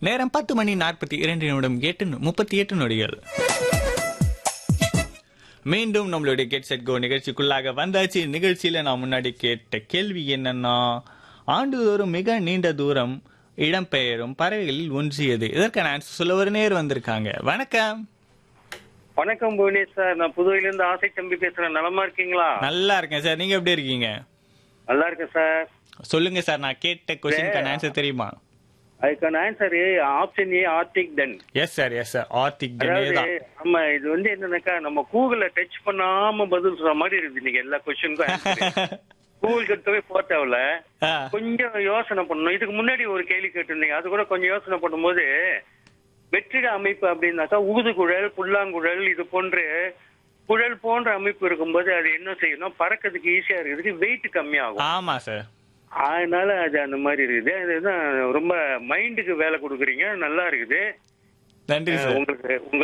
நேரம் பத்து மணி நாற்பத்தி இரண்டு நிமிடம் எட்டு நு- முப்பத்தி எட்டு நொடிகள் மீண்டும் நம்மளுடைய கெட் செட் கோ நிகழ்ச்சிக்குள்ளாக வந்தாச்சு நிகழ்ச்சியில நான் முன்னாடி கேட்ட கேள்வி என்னன்னா ஆண்டுதோறும் மிக நீண்ட தூரம் இடம்பெயரும் பறவைகளில் ஒன்றியது இதற்கான ஆன்சர் சொல்ல ஒரு நேர் வந்திருக்காங்க வணக்கம் வணக்கம் புவனேஷ் சார் நான் புதுவையில இருந்து ஆசை தம்பி பேசுறேன் நலமா இருக்கீங்களா நல்லா இருக்கேன் சார் நீங்க எப்படி இருக்கீங்க நல்லா இருக்கேன் சார் சொல்லுங்க சார் நான் கேட்ட கொஸ்டினுக்கான ஆன்சர் தெரியுமா அதுக்கான answer option A Arctic tern yes sir yes sir Arctic அதாவது தான் ஆமா இது வந்து என்னன்னாக்கா நம்ம கூகுள டச் பண்ணாம பதில் சொல்ற மாதிரி இருக்குது நீங்க எல்லா கொஸ்டினுக்கும் கூகுள் கிட்டவே போக தேவையில்ல ஆ, கொஞ்சம் யோசனை பண்ணணும் இதுக்கு முன்னாடி ஒரு கேள்வி கேட்டிருந்தீங்க அது கூட கொஞ்சம் யோசனை பண்ணும்போது வெற்றிட அமைப்பு அப்படின்னாக்கா ஊது குழல் புல்லாங்குழல் இது போன்ற குழல் போன்ற அமைப்பு இருக்கும்போது அது என்ன செய்யணும் பறக்கிறதுக்கு ஈஸியா இருக்கிறதுக்கு வெயிட் கம்மியாகும் ஆமா சார் அதனால அது அந்த மாதிரி இருக்குது அதுதான் ரொம்ப மைண்டுக்கு வேலை கொடுக்குறீங்க நல்லா இருக்குது நன்றி சார் உங்களுக்கு உங்க